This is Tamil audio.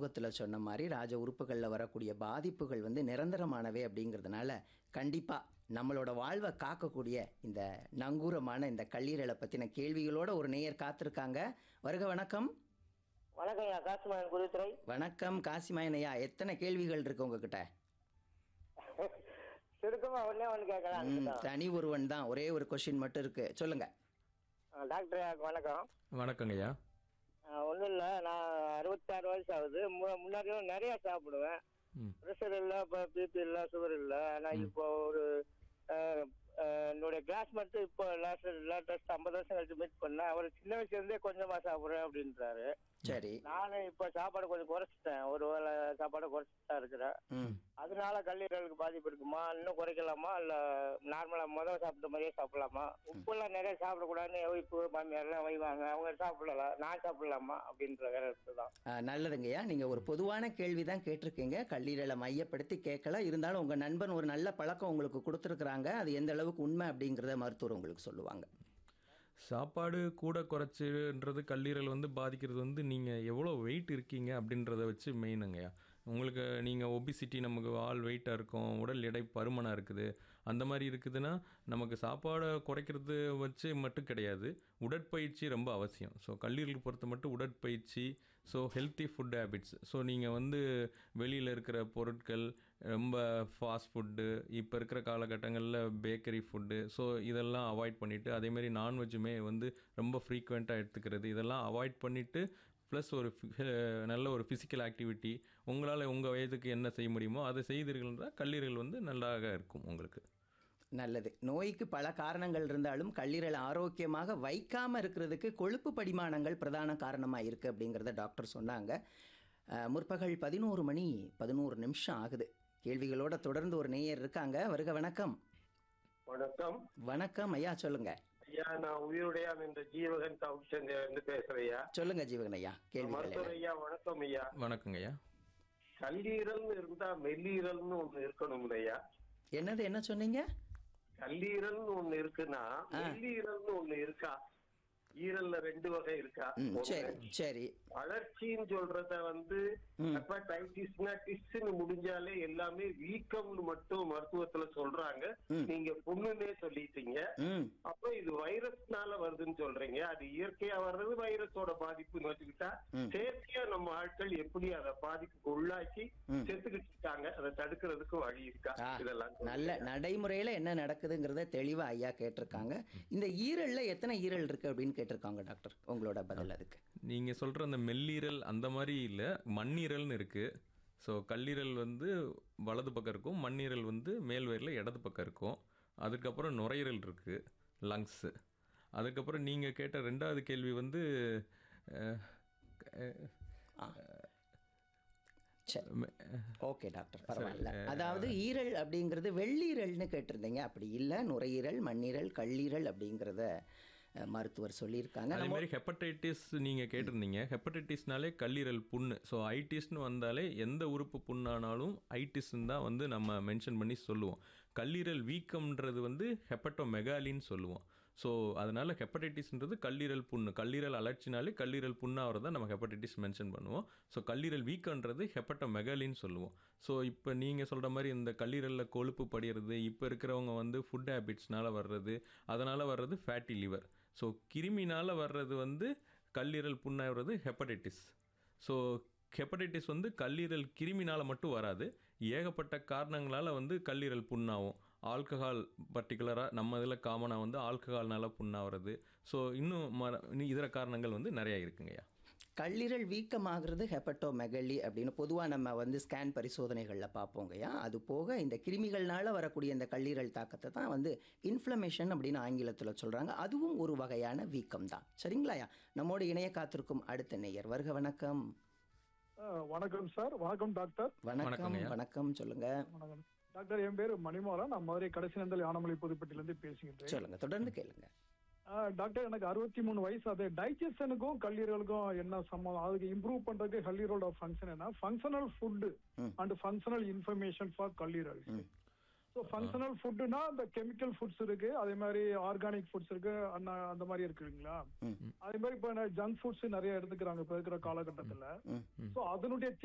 அறிமுகத்தில் சொன்ன மாதிரி ராஜ உறுப்புகளில் வரக்கூடிய பாதிப்புகள் வந்து நிரந்தரமானவை அப்படிங்கிறதுனால கண்டிப்பாக நம்மளோட வாழ்வை காக்கக்கூடிய இந்த நங்கூரமான இந்த கல்லீரலை பற்றின கேள்விகளோட ஒரு நேயர் காத்திருக்காங்க வருக வணக்கம் வணக்கம் ஐயா காசுமகன் குருத்துறை வணக்கம் காசிமாயனையா எத்தனை கேள்விகள் இருக்கு உங்ககிட்ட சுருக்கமா ஒண்ணே ஒண்ணு கேட்கலாம் ம், தனி ஒருவன் தான் ஒரே ஒரு கொஷின் மட்டும் இருக்கு சொல்லுங்க டாக்டர் ஐயாக்கு வணக்கம் வணக்கங்கய்யா ஒன்றும் இல்லை நான் அறுபத்தாறு வயசு ஆகுது மு- முன்னாடியும் நிறைய சாப்பிடுவேன் ம் ப்ரெஷர் இல்லை இப்போ பிபி இல்லை சுகர் இல்லை ஆனால் இப்போ ஒரு அஹ், அஹ், என்னுடைய கிளாஸ் மட்டும் இப்போ லாஸ்ட் லேட்டஸ்ட் ஐம்பது வருஷம் கழிச்சு மீட் பண்ணேன் அவர் சின்ன வயசுல இருந்தே கொஞ்சமா சாப்பிட்றேன் அப்படின்றாரு சரி நானும் இப்போ சாப்பாடு கொஞ்சம் குறைச்சிட்டேன் ஒரு வேளை சாப்பாடு குறைச்சிட்டு தான் இருக்கிறேன் ம் அதனால கல்லீரலுக்கு பாதிப்பு இருக்குமா இன்னும் குறைக்கலாமா இல்ல நார்மலா முதல் சாப்பிட்ட மாதிரியே சாப்பிடலாமா உப்புலாம் நிறைய சாப்பிடக்கூடாதுன்னு ஒய்ஃபு மாமியார்லாம் வைவாங்க அவங்க சாப்பிடல நான் சாப்பிடலாமா அப்படின்ற கருத்து தான் ஆ, நல்லதுங்கய்யா நீங்கள் ஒரு பொதுவான கேள்வி தான் கேட்டிருக்கீங்க கல்லீரலை மையப்படுத்தி கேட்கல இருந்தாலும் உங்கள் நண்பன் ஒரு நல்ல பழக்கம் உங்களுக்கு கொடுத்துருக்குறாங்க அது எந்த அளவுக்கு உண்மை அப்படிங்கிறத மருத்துவர் உங்களுக்கு சொல்லுவாங்க சாப்பாடு கூட குறைச்சின்றது கல்லீரல் வந்து பாதிக்கிறது வந்து நீங்கள் எவ்வளோ வெயிட் இருக்கீங்க அப்படின்றத வச்சு மெயினுங்கய்யா உங்களுக்கு நீங்கள் ஒபிசிட்டி நமக்கு ஆள் வெயிட்டாக இருக்கும் உடல் எடை பருமனாக இருக்குது அந்த மாதிரி இருக்குதுன்னா நமக்கு சாப்பாடை குறைக்கிறது வச்சு மட்டும் கிடையாது உடற்பயிற்சி ரொம்ப அவசியம் ஸோ கல்லீரலுக்கு பொறுத்த மட்டும் உடற்பயிற்சி so healthy food habits so நீங்கள் வந்து வெளியில் இருக்கிற பொருட்கள் ரொம்ப ஃபாஸ்ட் ஃபுட்டு இப்போ இருக்கிற காலகட்டங்களில் பேக்கரி ஃபுட்டு ஸோ இதெல்லாம் அவாய்ட் பண்ணிவிட்டு அதேமாரி நான்வெஜ்ஜுமே வந்து ரொம்ப ஃப்ரீக்வெண்ட்டாக எடுத்துக்கிறது இதெல்லாம் அவாய்ட் பண்ணிவிட்டு ப்ளஸ் ஒரு phy- நல்ல ஒரு ஃபிசிக்கல் ஆக்டிவிட்டி உங்களால் உங்கள் வயதுக்கு என்ன செய்ய முடியுமோ அதை செய்தீர்கள்னா கல்லீரல் வந்து நல்லாக இருக்கும் உங்களுக்கு நல்லது நோய்க்கு பல காரணங்கள் இருந்தாலும் கல்லீரல் ஆரோக்கியமாக வைக்காமல் இருக்கிறதுக்கு கொழுப்பு படிமானங்கள் பிரதான காரணமாக இருக்குது அப்படிங்கிறத டாக்டர் சொன்னாங்க அஹ், முற்பகல் பதினோரு மணி பதினோரு நிமிஷம் ஆகுது கேள்விகளோட தொடர்ந்து ஒரு நேயர் இருக்காங்க வருக வணக்கம் வணக்கம் வணக்கம் ஐயா சொல்லுங்க ஐயா நான் உயிருடையான் என்ற ஜீவகன் கவுச்சன் இருந்து பேசுறையா சொல்லுங்க ஜீவகன் ஐயா கேள்விகள் மருத்துவர் என்ன? ஐயா வணக்கம் ஐயா வணக்கங்கய்யா கல்லீரல்னு இருந்தா மெல்லீரல்னு ஒண்ணு இருக்கணும் ஐயா என்னது என்ன சொன்னீங்க கல்லீரல்னு ஒண்ணு இருக்குன்னா மெல்லீரல்னு ஒண்ணு இருக்கா ஈரல்ல ரெண்டு வகை இருக்கா ம் ஒண்ணு. சரி சரி வளர்ச்சின்னு சொல்றத வந்து ஹெப்படைட்டிஸ்னா டிஸ்ன்னு முடிஞ்சாலே எல்லாமே வீக்கம்னு மட்டும் மருத்துவத்துல சொல்றாங்க நீங்க புண்ணுன்னே சொல்லிட்டீங்க ம் அப்ப இது வைரஸ்னால வருதுன்னு சொல்றீங்க அது இயற்கையா வர்றது வைரஸோட பாதிப்புன்னு வச்சுக்கிட்டா செயற்கையா நம்ம ஆட்கள் எப்படி அதை பாதிப்புக்கு உள்ளாக்கி செத்துக்கிட்டு இருக்காங்க அதை தடுக்கிறதுக்கு வழி இருக்கா ஆ, இதெல்லாம் நல்ல நடைமுறையில் என்ன நடக்குதுங்கிறத தெளிவாக ஐயா கேட்டிருக்காங்க இந்த ஈரலில் எத்தனை ஈரல் இருக்குது அப்படின்னு கேட்டிருக்காங்க டாக்டர் உங்களோட பதில் அதுக்கு நீங்கள் சொல்கிற அந்த மெல்லீரல் அந்த மாதிரி இல்லை மண்ணீரல்னு இருக்குது ஸோ கல்லீரல் வந்து வலது பக்கம் இருக்கும் மண்ணீரல் வந்து மேல் வயிறில் இடது பக்கம் இருக்கும் அதுக்கப்புறம் நுரையீரல் இருக்குது லங்ஸு அதுக்கப்புறம் நீங்கள் கேட்ட ரெண்டாவது கேள்வி வந்து அஹ், அஹ், சரி ஓகே டாக்டர் பரவாயில்ல அதாவது ஈரல் அப்படிங்கிறது வெள்ளீரல்னு கேட்டிருந்தீங்க அப்படி இல்லை நுரையீரல் மண்ணீரல் கல்லீரல் அப்படிங்கிறத அஹ், மருத்துவர் சொல்லியிருக்காங்க அதே மாதிரி ஹெப்படைட்டிஸ் நீங்கள் கேட்டிருந்தீங்க ஹெப்படைட்டிஸ்னாலே கல்லீரல் புண்ணு ஸோ ஐட்டிஸ்னு வந்தாலே எந்த உறுப்பு புண்ணானாலும் ஐட்டிஸ்ன்னு தான் வந்து நம்ம மென்ஷன் பண்ணி சொல்லுவோம் கல்லீரல் வீக்கம்ன்றது வந்து ஹெப்பட்டோமெகாலின்னு சொல்லுவோம் ஸோ அதனால் ஹெப்படைட்டிஸ்ன்றது கல்லீரல் புண்ணு கல்லீரல் அலர்ச்சினாலே கல்லீரல் புண்ணாகிறத நம்ம ஹெப்படைட்டிஸ் மென்ஷன் பண்ணுவோம் ஸோ கல்லீரல் வீக்கன்றது ஹெப்பட்டோமெகாலின்னு சொல்லுவோம் ஸோ இப்போ நீங்கள் சொல்கிற மாதிரி இந்த கல்லீரலில் கொழுப்பு படிகிறது இப்போ இருக்கிறவங்க வந்து ஃபுட் ஹேபிட்ஸ்னால வர்றது அதனால் வர்றது ஃபேட்டி லிவர் ஸோ கிருமினால் வர்றது வந்து கல்லீரல் புண்ணாகிறது ஹெப்படைட்டிஸ் ஸோ ஹெப்படைட்டிஸ் வந்து கல்லீரல் கிருமினால் மட்டும் வராது ஏகப்பட்ட காரணங்களால் வந்து கல்லீரல் புண்ணாகும் ஆல்கஹால் பர்டிகுலராக நம்ம இதில் காமனாக வந்து ஆல்கஹால்னால புண்ணாகிறது ஸோ இன்னும் மர இன்னும் இதர காரணங்கள் வந்து நிறையா இருக்குங்கய்யா கல்லீரல் வீக்கமாகிறது ஹெப்பட்டோமெகலி அப்படின்னு பொதுவாக நம்ம வந்து ஸ்கேன் பரிசோதனைகளில் பார்ப்போங்கய்யா அது போக இந்த கிருமிகள்னால வரக்கூடிய இந்த கல்லீரல் தாக்கத்தை தான் வந்து இன்ஃப்ளமேஷன் அப்படின்னு ஆங்கிலத்தில் சொல்கிறாங்க அதுவும் ஒரு வகையான வீக்கம் தான் சரிங்களாயா நம்மோடு இணைய காத்திருக்கும் அடுத்த நேயர் வருக வணக்கம் ஆ, வணக்கம் சார் வணக்கம் டாக்டர் வணக்கம் வணக்கம்யா. வணக்கம் சொல்லுங்க வணக்கம் டாக்டர் என் பேர் மணிமாறன் நான் மதுரை கடைசி நந்தல் யானமலை புதுப்பட்டியிலிருந்து பேசுகின்றேன் சொல்லுங்க தொடர்ந்து கேளுங்க ஆ, டாக்டர் எனக்கு அறுபத்தி மூணு வயசு அது டைஜஷனுக்கும் கல்லீரலுக்கும் என்ன சம்பந்தம் அதுக்கு இம்ப்ரூவ் பண்றதுக்கு கல்லீரலோட ஃபங்க்ஷன் என்ன functional food and functional information for கல்லீரல் ஸோ ஃபங்க்ஷனல் ஃபுட்னா இந்த கெமிக்கல் ஃபுட்ஸ் இருக்கு அதே மாதிரி ஆர்கானிக் ஃபுட்ஸ் இருக்கு அந்த அந்த மாதிரி இருக்குங்களா அதே மாதிரி இப்போ ஜங்க் ஃபுட்ஸ் நிறைய எடுத்துக்கிறாங்க இப்போ இருக்கிற காலகட்டத்துல ஸோ அதனுடைய